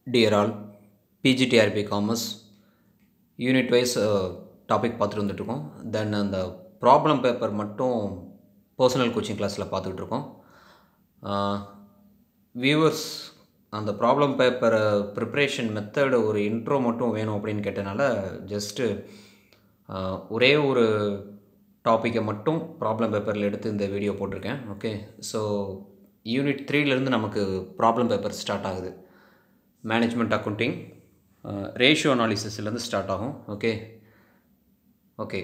dear all PGTRB commerce unit wise topic பார்த்துட்டு வந்துட்டுருக்கோம் then அந்த ப்ராப்ளம் பேப்பர் மட்டும் பர்சனல் கோச்சிங் கிளாஸில் பார்த்துக்கிட்டு இருக்கோம் வியூவர்ஸ் அந்த ப்ராப்ளம் பேப்பரை ப்ரிப்ரேஷன் மெத்தடு ஒரு இன்ட்ரோ மட்டும் வேணும் அப்படின்னு கேட்டனால ஜஸ்ட்டு ஒரே ஒரு டாப்பிக்கை மட்டும் ப்ராப்ளம் பேப்பரில் எடுத்து இந்த வீடியோ போட்டிருக்கேன் ஓகே ஸோ யூனிட் த்ரீலேருந்து நமக்கு ப்ராப்ளம் பேப்பர் ஸ்டார்ட் ஆகுது மேனேஜ்மெண்ட் அக்கௌண்டிங் ரேஷியோ அனாலிசிஸ்லேருந்து ஸ்டார்ட் ஆகும் ஓகே ஓகே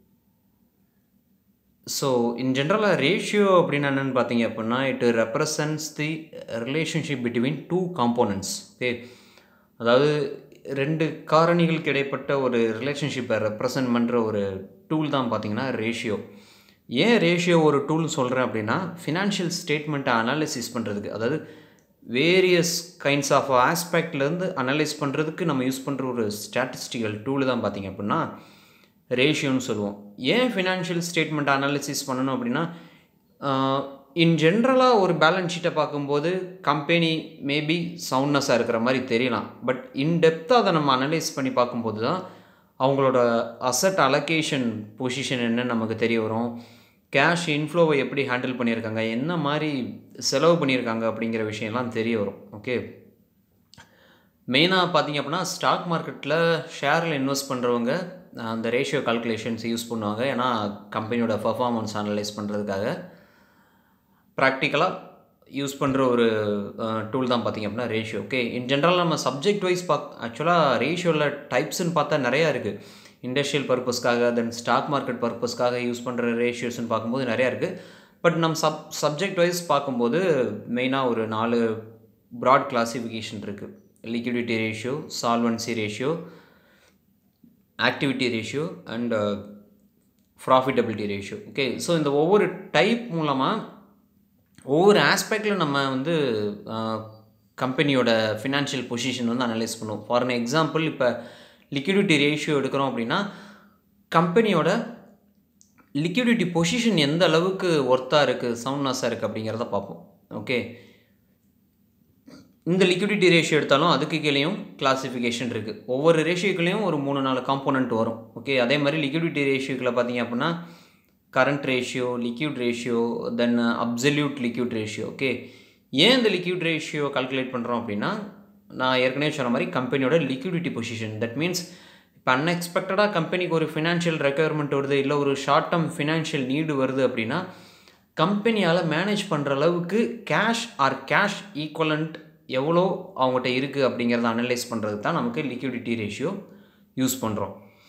ஸோ இன் ஜென்ரலாக ரேஷியோ அப்படின்னு என்னென்னு பார்த்தீங்க அப்படின்னா it represents the relationship between two components okay அதாவது ரெண்டு காரணிகளுக்கு இடைப்பட்ட ஒரு ரிலேஷன்ஷிப்பை ரெப்ரசன்ட் பண்ணுற ஒரு டூல் தான் பார்த்தீங்கன்னா ரேஷியோ ஏன் ரேஷியோ ஒரு டூல் சொல்கிறேன் அப்படின்னா ஃபினான்ஷியல் ஸ்டேட்மெண்ட்டை அனாலிசிஸ் பண்ணுறதுக்கு அதாவது வேரியஸ் கைண்ட்ஸ் ஆஃப் ஆஸ்பெக்ட்லேருந்து அனலைஸ் பண்ணுறதுக்கு நம்ம யூஸ் பண்ணுற ஒரு ஸ்டாட்டிஸ்டிக்கல் டூல் தான் பார்த்திங்க அப்படின்னா ரேஷியோன்னு சொல்லுவோம் ஏன் ஃபினான்ஷியல் ஸ்டேட்மெண்ட் அனாலிசிஸ் பண்ணணும் அப்படின்னா இன் ஜென்ரலாக ஒரு பேலன்ஸ் ஷீட்டை பார்க்கும்போது கம்பெனி மேபி சவுண்ட்னஸாக இருக்கிற மாதிரி தெரியலாம் பட் இன்டெப்த்தாக அதை நம்ம அனலைஸ் பண்ணி பார்க்கும்போது தான் அவங்களோட அசட் அலோகேஷன் பொசிஷன் என்னன்னு நமக்கு தெரிய வரும் கேஷ் இன்ஃப்ளோவை எப்படி ஹேண்டில் பண்ணியிருக்காங்க என்ன மாதிரி செலவு பண்ணியிருக்காங்க அப்படிங்கிற விஷயம்லாம் தெரிய வரும் ஓகே மெயினாக பார்த்தீங்க அப்படின்னா ஸ்டாக் மார்க்கெட்டில் ஷேரில் இன்வெஸ்ட் பண்ணுறவங்க அந்த ரேஷியோ கால்குலேஷன்ஸ் யூஸ் பண்ணுவாங்க ஏன்னா கம்பெனியோட பர்ஃபார்மன்ஸ் அனலைஸ் பண்ணுறதுக்காக ப்ராக்டிக்கலாக யூஸ் பண்ணுற ஒரு டூல் தான் பார்த்திங்க அப்படின்னா ரேஷியோ ஓகே இன் ஜென்ரல் நம்ம சப்ஜெக்ட் வைஸ் பாக் ஆக்சுவலாக ரேஷியோவில் டைப்ஸ்னு பார்த்தா நிறையா இருக்குது இண்டஸ்ட்ரியல் பர்பஸ்க்காக தென் ஸ்டாக் மார்க்கெட் பர்பஸ்க்காக யூஸ் பண்ணுற ரேஷியோஸ்னு பார்க்கும்போது நிறையா இருக்குது பட் நம்ம சப் சப்ஜெக்ட் வைஸ் பார்க்கும்போது மெயினாக ஒரு நாலு ப்ராட் கிளாசிஃபிகேஷன் இருக்குது liquidity ratio solvency ratio activity ratio and profitability ratio okay so இந்த ஒவ்வொரு டைப் மூலமாக ஒவ்வொரு ஆஸ்பெக்டில் நம்ம வந்து கம்பெனியோட ஃபினான்ஷியல் பொசிஷன் வந்து அனலைஸ் பண்ணுவோம் ஃபார் அன் எக்ஸாம்பிள் இப்போ லிக்விடிட்டி ரேஷியோ எடுக்கிறோம் அப்படின்னா கம்பெனியோட லிக்விடிட்டி பொசிஷன் எந்த அளவுக்கு ஒர்த்தாக இருக்குது சவுண்ட்னஸாக இருக்குது அப்படிங்கிறத பார்ப்போம் ஓகே இந்த லிக்விடிட்டி ரேஷியோ எடுத்தாலும் அதுக்கு கீழேயும் கிளாஸிஃபிகேஷன் இருக்குது ஒவ்வொரு ரேஷியோக்குள்ளேயும் ஒரு மூணு நாலு காம்போனண்ட் வரும் ஓகே அதே மாதிரி லிக்விடிட்டி ரேஷியோக்கில் பார்த்தீங்க அப்படின்னா current ratio liquid ratio then absolute liquid ratio okay ஏன் இந்த லிக்யூட் ரேஷியோ கால்குலேட் பண்ணுறோம் அப்படின்னா நான் ஏற்கனவே சொன்ன மாதிரி கம்பெனியோட லிக்விடிட்டி பொசிஷன் தட் மீன்ஸ் இப்போ அன்எக்ஸ்பெக்டடாக கம்பெனிக்கு ஒரு ஃபினான்ஷியல் ரெக்குயர்மெண்ட் வருது இல்லை ஒரு ஷார்ட் டேர்ம் ஃபினான்ஷியல் நீடு வருது அப்படின்னா கம்பெனியால் மேனேஜ் பண்ணுற அளவுக்கு கேஷ் ஆர் கேஷ் ஈக்குவலண்ட் எவ்வளோ அவங்ககிட்ட இருக்குது அப்படிங்கிறத அனலைஸ் பண்ணுறதுக்கு தான் நமக்கு லிக்விடிட்டி ரேஷியோ யூஸ் பண்ணுறோம்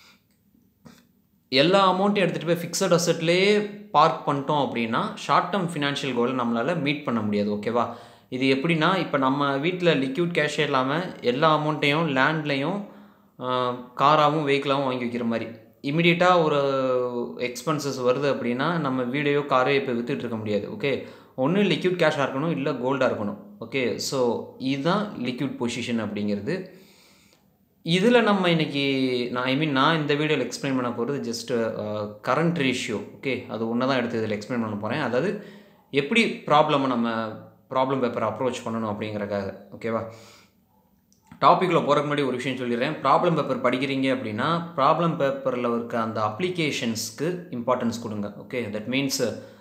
எல்லா அமௌண்ட்டையும் எடுத்துகிட்டு போய் ஃபிக்ஸட் அசட்லேயே பார்க் பண்ணிட்டோம் அப்படின்னா ஷார்ட் டேர்ம் ஃபினான்ஷியல் கோல் நம்மளால் மீட் பண்ண முடியாது ஓகேவா இது எப்படின்னா இப்போ நம்ம வீட்டில் லிக்யூட் கேஷே இல்லாமல் எல்லா அமௌண்ட்டையும் லேண்ட்லேயும் காராகவும் வெஹிக்கிளாகவும் வாங்கி வைக்கிற மாதிரி இமிடியேட்டாக ஒரு எக்ஸ்பென்சஸ் வருது அப்படின்னா நம்ம வீடையோ காரையோ இப்போ விற்றுட்டு இருக்க முடியாது ஓகே ஒன்று லிக்யூட் கேஷாக இருக்கணும் இல்லை கோல்டாக இருக்கணும் ஓகே ஸோ இதுதான் லிக்யூட் பொசிஷன் அப்படிங்கிறது இதில் நம்ம இன்றைக்கி நான் ஐ மீன் நான் இந்த வீடியோவில் எக்ஸ்பிளைன் பண்ண போகிறது ஜஸ்ட் கரண்ட் ரேஷியோ ஓகே அது ஒன்று தான் எடுத்து இதில் எக்ஸ்பிளைன் பண்ண போகிறேன் அதாவது எப்படி ப்ராப்ளமை நம்ம ப்ராப்ளம் பேப்பரை அப்ரோச் பண்ணணும் அப்படிங்கிறக்காக ஓகேவா டாப்பிக்கில் போகிறக்கு முன்னாடி ஒரு விஷயம் சொல்லிடுறேன் ப்ராப்ளம் பேப்பர் படிக்கிறீங்க அப்படின்னா ப்ராப்ளம் பேப்பரில் இருக்க அந்த அப்ளிகேஷன்ஸ்க்கு இம்பார்ட்டன்ஸ் கொடுங்க ஓகே தட் மீன்ஸ்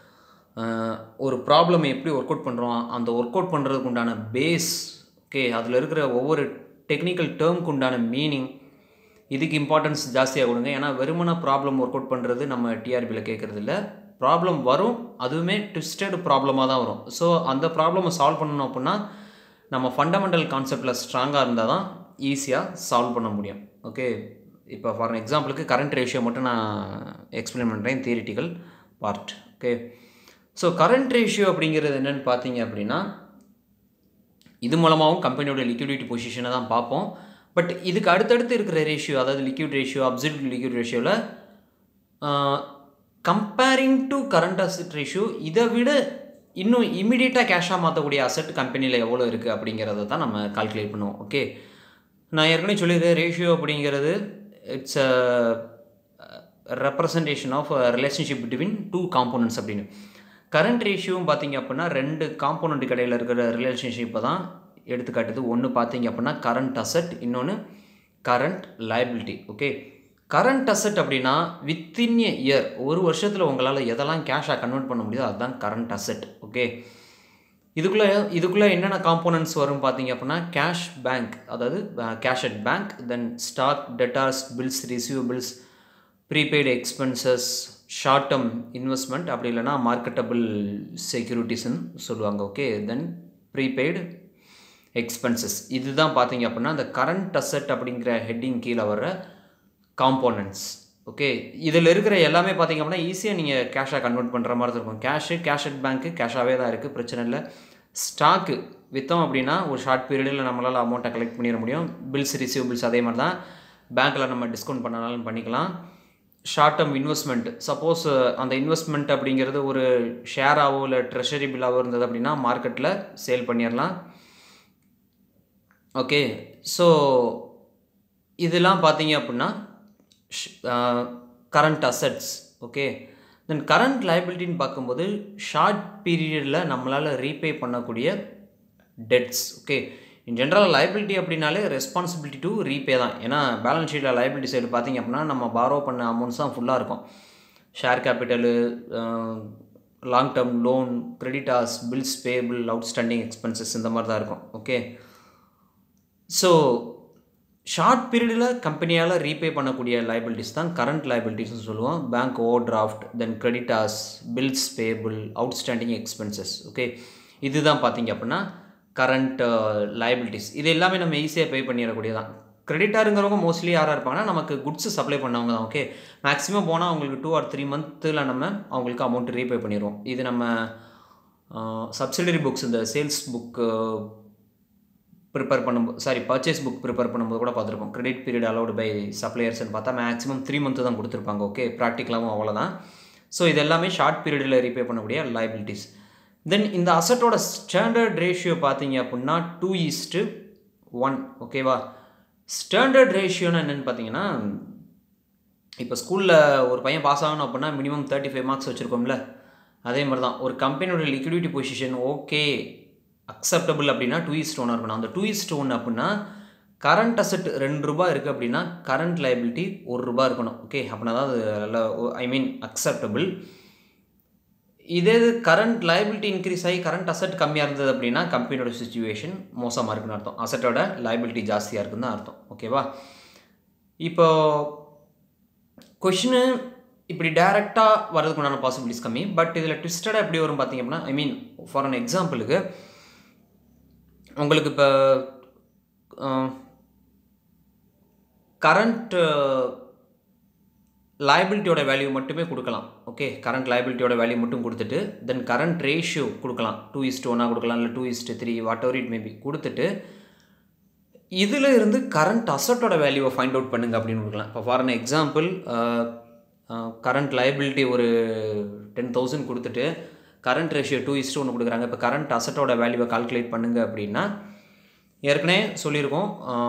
ஒரு ப்ராப்ளம் எப்படி ஒர்க் அவுட் பண்ணுறோம் அந்த ஒர்க் அவுட் பண்ணுறதுக்கு உண்டான பேஸ் ஓகே அதில் இருக்கிற ஒவ்வொரு டெக்னிக்கல் டேர்முக்கு உண்டான மீனிங் இதுக்கு இம்பார்ட்டன்ஸ் ஜாஸ்தியாக கொடுங்க ஏன்னா வெறுமன ப்ராப்ளம் ஒர்க் அவுட் பண்ணுறது நம்ம டிஆர்பியில் கேட்குறது இல்லை ப்ராப்ளம் வரும் அதுவுமே ட்விஸ்டட் ப்ராப்ளமாக தான் வரும் ஸோ அந்த ப்ராப்ளமை சால்வ் பண்ணணும் அப்படின்னா நம்ம ஃபண்டமெண்டல் கான்செப்டில் ஸ்ட்ராங்காக இருந்தால் தான் ஈஸியாக சால்வ் பண்ண முடியும் ஓகே இப்போ ஃபார் எக்ஸாம்பிளுக்கு கரண்ட் ரேஷியோ மட்டும் நான் எக்ஸ்பிளைன் பண்ணுறேன் theoretical part okay so current ratio அப்படிங்கிறது என்னென்னு பார்த்தீங்க அப்படின்னா இது மூலமாகவும் கம்பெனியோட லிக்விடிட்டி பொசிஷனை தான் பார்ப்போம் பட் இதுக்கு அடுத்தடுத்து இருக்கிற ரேஷியோ அதாவது லிக்விட் ரேஷியோ அப்சல்யூட் லிக்விட் ரேஷியோவில் comparing to current asset ratio இதை விட இன்னும் இமிடியேட்டாக கேஷாக மாற்றக்கூடிய அசட் கம்பெனியில் எவ்வளோ இருக்குது அப்படிங்கிறத தான் நம்ம கால்குலேட் பண்ணுவோம் ஓகே நான் ஏற்கனவே சொல்லியிருக்கேன் ரேஷியோ அப்படிங்கிறது it's a representation of relationship between two components அப்படின்னு கரண்ட் ரேஷியோவும் பார்த்தீங்க அப்படின்னா ரெண்டு காம்போனண்ட் இடையில் இருக்கிற ரிலேஷன்ஷிப்பை தான் எடுத்துக்காட்டுது ஒன்று பார்த்தீங்க அப்படின்னா கரண்ட் அசட் இன்னொன்று current liability okay current asset அப்படின்னா வித்தின் எ இயர் ஒரு வருஷத்தில் உங்களால் எதெல்லாம் கேஷாக கன்வெர்ட் பண்ண முடியுதோ அதுதான் கரண்ட் அசட் ஓகே இதுக்குள்ளே இதுக்குள்ளே என்னென்ன காம்போனன்ட்ஸ் வரும் பார்த்தீங்க அப்படின்னா கேஷ் பேங்க் அதாவது cash at bank then stock debtors bills receivables prepaid expenses short term investment அப்படி இல்லைனா மார்க்கெட்டபிள் செக்யூரிட்டிஸ்ன்னு சொல்லுவாங்க ஓகே தென் ப்ரீபெய்டு எக்ஸ்பென்சஸ் இதுதான் பார்த்தீங்க அப்படின்னா அந்த கரண்ட் அசட் அப்படிங்கிற ஹெட்டிங் கீழே வர்ற காம்போனன்ட்ஸ் ஓகே இதில் இருக்கிற எல்லாமே பார்த்தீங்க அப்படின்னா ஈஸியாக நீங்கள் கேஷாக கன்வெர்ட் பண்ணுற மாதிரி தான் இருக்கும் கேஷு கேஷ் அட் பேங்க்கு கேஷாகவே தான் இருக்குது பிரச்சனை இல்லை ஸ்டாக்கு விற்றோம் அப்படின்னா ஒரு ஷார்ட் பீரியடில் நம்மளால் அமௌண்ட்டை கலெக்ட் பண்ணிட முடியும் பில்ஸ் ரிசீவபிள்ஸ் அதே மாதிரி தான் பேங்க்கில் நம்ம டிஸ்கவுண்ட் பண்ணனாலும் பண்ணிக்கலாம் ஷார்ட் டேர்ம் இன்வெஸ்ட்மெண்ட் சப்போஸ் அந்த இன்வெஸ்ட்மெண்ட் அப்படிங்கிறது ஒரு ஷேராவோ இல்லை ட்ரெஷரி பில்லாவோ இருந்தது அப்படின்னா மார்க்கெட்டில் சேல் பண்ணிடலாம் ஓகே ஸோ இதெல்லாம் பார்த்தீங்க அப்படின்னா current assets okay then current லைபிலிட்டின்னு பார்க்கும்போது ஷார்ட் பீரியடில் நம்மளால் ரீபே பண்ணக்கூடிய debts okay in general liability அப்படின்னாலே ரெஸ்பான்சிபிலிட்டி டு ரீபே தான் ஏன்னா பேலன்ஸ் ஷீட்டில் லைபிலிட்டி சைடு பார்த்தீங்க அப்படின்னா நம்ம பாரோ பண்ண அமௌண்ட்ஸ் தான் ஃபுல்லாக இருக்கும் share capital long term loan creditors bills payable outstanding expenses இந்த மாதிரி தான் இருக்கும் ஓகே ஸோ ஷார்ட் பீரியடில் கம்பெனியால் ரீபே பண்ணக்கூடிய லைபிலிட்டிஸ் தான் கரண்ட் லைபிலிட்டிஸ்னு சொல்லுவோம் bank overdraft then creditors bills payable outstanding expenses okay இதுதான் பார்த்தீங்க அப்படின்னா கரண்ட் லைபிலிட்டிஸ் இது எல்லாமே நம்ம ஈஸியாக பே பண்ணிடக்கூடியதான் கிரெடிட்டாருங்கிறவங்க மோஸ்ட்லி யாராக இருப்பாங்கன்னா நமக்கு குட்ஸ் சப்ளை பண்ணவங்க தான் ஓகே மேக்ஸிமம் போனால் அவங்களுக்கு டூ ஆர் த்ரீ மந்த்தில் நம்ம அவங்களுக்கு அமௌண்ட் ரீபே பண்ணிடுவோம் இது நம்ம சப்சிடரி புக்ஸ் இந்த சேல்ஸ் புக்கு ப்ரிப்பேர் பண்ணும்போது சாரி பர்ச்சேஸ் புக் ப்ரிப்பேர் பண்ணும்போது கூட பார்த்துருப்போம் கிரெடிட் பீரியட் அலௌடு பை சப்ளையர்ஸ்னு பார்த்தா மேக்ஸிமம் த்ரீ மந்த்து தான் கொடுத்துருப்பாங்க ஓகே ப்ராக்டிக்கலாகவும் அவ்வளோதான் ஸோ இது எல்லாமே ஷார்ட் பீரியடில் ரீபே பண்ணக்கூடிய லைபிலிட்டிஸ் தென் இந்த அசட்டோட ஸ்டாண்டர்ட் ரேஷியோ பார்த்தீங்க அப்படின்னா டூ ஈஸ்ட்டு ஒன் ஓகேவா ஸ்டாண்டர்ட் ரேஷியோன்னு என்னென்னு பார்த்தீங்கன்னா இப்போ ஸ்கூலில் ஒரு பையன் பாஸ் ஆகணும் அப்படின்னா மினிமம் தேர்ட்டி ஃபைவ் மார்க்ஸ் வச்சுருக்கோம்ல அதே மாதிரி தான் ஒரு கம்பெனியோட லிக்விடிட்டி பொசிஷன் ஓகே அக்செப்டபிள் அப்படின்னா டூ இஸ்ட் ஒன் இருக்கணும் அந்த டூ இஸ்ட் ஒன் அப்படின்னா கரண்ட் அசட் ரெண்டு ரூபா இருக்குது அப்படின்னா கரண்ட் லைபிலிட்டி ஒரு ரூபா இருக்கணும் ஓகே அப்படின்னா தான் அது ஐ மீன் அக்செப்டபிள் இதே இது கரண்ட் லைபிலிட்டி இன்க்ரீஸ் ஆகி கரண்ட் அசட் கம்மியாக இருந்தது அப்படின்னா கம்பெனியோட சுச்சுவேஷன் மோசமாக இருக்குன்னு அர்த்தம் அசட்டோட லைபிலிட்டி ஜாஸ்தியாக இருக்குன்னு தான் அர்த்தம் ஓகேவா இப்போ கொஷினு இப்படி டேரெக்டாக வரதுக்கு உண்டான பாசிபிலிட்டிஸ் கம்மி பட் இதில் ட்விஸ்டடாக எப்படி வரும் பார்த்தீங்க அப்படின்னா ஐ மீன் ஃபார் அன் எக்ஸாம்பிளுக்கு உங்களுக்கு இப்போ கரண்ட் லைபிலிட்டியோட வேல்யூ மட்டுமே கொடுக்கலாம் ஓகே கரண்ட் லைபிலிட்டியோட வேல்யூ மட்டும் கொடுத்துட்டு தென் கரண்ட் ரேஷியோ கொடுக்கலாம் டூ இஸ்ட் ஒன்னாக கொடுக்கலாம் இல்லை two is to three whatever it maybe கொடுத்துட்டு இதில் இருந்து கரண்ட் அசட்டோட வேல்யூவை ஃபைண்ட் அவுட் பண்ணுங்க அப்படின்னு கொடுக்கலாம் இப்போ for an example current liability ஒரு டென் தௌசண்ட் கொடுத்துட்டு கரண்ட் ரேஷியோ டூ இஸ்ட்டு ஒன்று கொடுக்குறாங்க இப்போ கரண்ட் அசட்டோட வேல்யூவை கால்குலேட் பண்ணுங்க அப்படின்னா ஏற்கனவே சொல்லியிருக்கோம்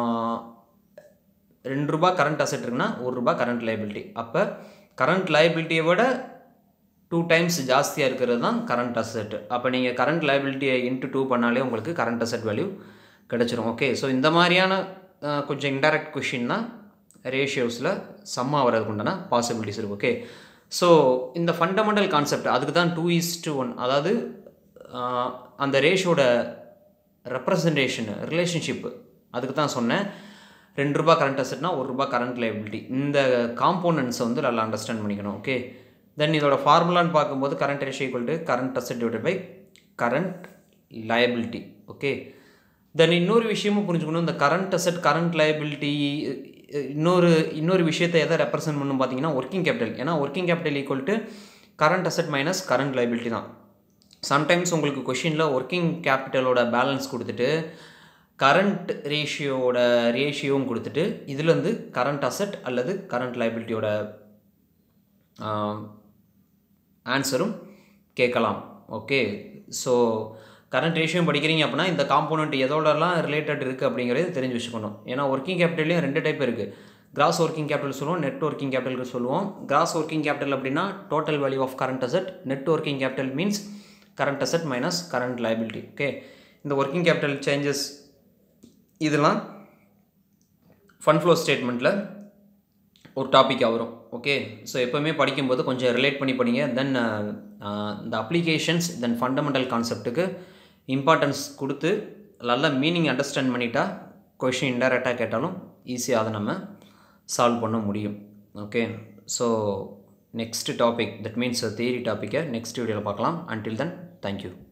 ரெண்டு ரூபா கரண்ட் அசட் இருக்குன்னா ஒரு ரூபா கரண்ட் லைபிலிட்டி அப்போ கரண்ட் லைபிலிட்டியை விட டூ டைம்ஸ் ஜாஸ்தியாக இருக்கிறது தான் கரண்ட் அசட் அப்போ நீங்கள் கரண்ட் லைபிலிட்டியை இன்ட்டு டூ பண்ணாலே உங்களுக்கு கரண்ட் அசட் வேல்யூ கிடச்சிரும் ஓகே ஸோ இந்த மாதிரியான கொஞ்சம் இன்டெரக்ட் கொஷின் தான் ரேஷியோஸில் சம்மா வரதுக்கு உண்டான பாசிபிலிட்டிஸ் இருக்குது ஓகே ஸோ இந்த ஃபண்டமெண்டல் கான்செப்ட் அதுக்கு தான் டூ இஸ் டு ஒன் அதாவது அந்த ரேஷியோட ரெப்ரசன்டேஷன் ரிலேஷன்ஷிப்பு அதுக்கு தான் சொன்னேன் ரெண்டு ரூபா கரண்ட் அசட்னா ஒரு ரூபா கரண்ட் லைபிலிட்டி இந்த காம்போனன்ட்ஸை வந்து நல்லா அண்டர்ஸ்டாண்ட் பண்ணிக்கணும் ஓகே தென் இதோட ஃபார்முலான்னு பார்க்கும்போது current ratio equal to current asset divide by current liability okay then இன்னொரு விஷயமும் புரிஞ்சுக்கணும் இந்த கரண்ட் அசட் கரண்ட் லயபிலிட்டி இன்னொரு இன்னொரு விஷயத்தை எதை ரெப்ரசென்ட் பண்ணணும் பார்த்தீங்கன்னா ஒர்க்கிங் கேபிட்டல் ஏன்னா working capital equal to current asset minus current liability தான் சம்டைம்ஸ் உங்களுக்கு கொஷினில் ஒர்க்கிங் கேபிட்டலோட பேலன்ஸ் கொடுத்துட்டு கரண்ட் ரேஷியோட ரேஷியோவும் கொடுத்துட்டு இதுலேருந்து கரண்ட் அசட் அல்லது கரண்ட் லைபிலிட்டியோட ஆன்சரும் கேட்கலாம் ஓகே ஸோ கரண்ட் ரேஷியோ படிக்கிறீங்க அப்படின்னா இந்த காம்போனண்ட் எதோடலாம் ரிலேட்டட் இருக்குது அப்படிங்கிறது தெரிஞ்சு வச்சுக்கணும் ஏன்னா ஒர்க்கிங் கேபிட்டல்லையும் ரெண்டு டைப் இருக்குது கிராஸ் ஒர்க்கிங் கேபிட்டல் சொல்லுவோம் நெட் ஒர்க்கிங் கேபிட்டல் சொல்லுவோம் கிராஸ் ஒர்க்கிங் கேபிட்டல் அப்படின்னா total value of current asset net working capital means current asset minus current liability okay இந்த ஒர்க்கிங் கேபிட்டல் சேஞ்சஸ் இதெல்லாம் ஃபண்ட் ஃப்ளோ ஸ்டேட்மெண்ட்டில் ஒரு டாப்பிக்காக வரும் ஓகே ஸோ எப்போவுமே படிக்கும்போது கொஞ்சம் ரிலேட் பண்ணி படிங்க தென் இந்த அப்ளிகேஷன்ஸ் தென் ஃபண்டமெண்டல் கான்செப்ட்டுக்கு இம்பார்ட்டன்ஸ் கொடுத்து நல்ல மீனிங் அண்டர்ஸ்டாண்ட் பண்ணிட்டா கொஷின் இன்டெரக்டாக கேட்டாலும் ஈஸியாக அதை நம்ம சால்வ் பண்ண முடியும் okay so next topic that means theory டாப்பிக்கை நெக்ஸ்ட் வீடியோவில் பார்க்கலாம் அன்டில் தென் தேங்க்யூ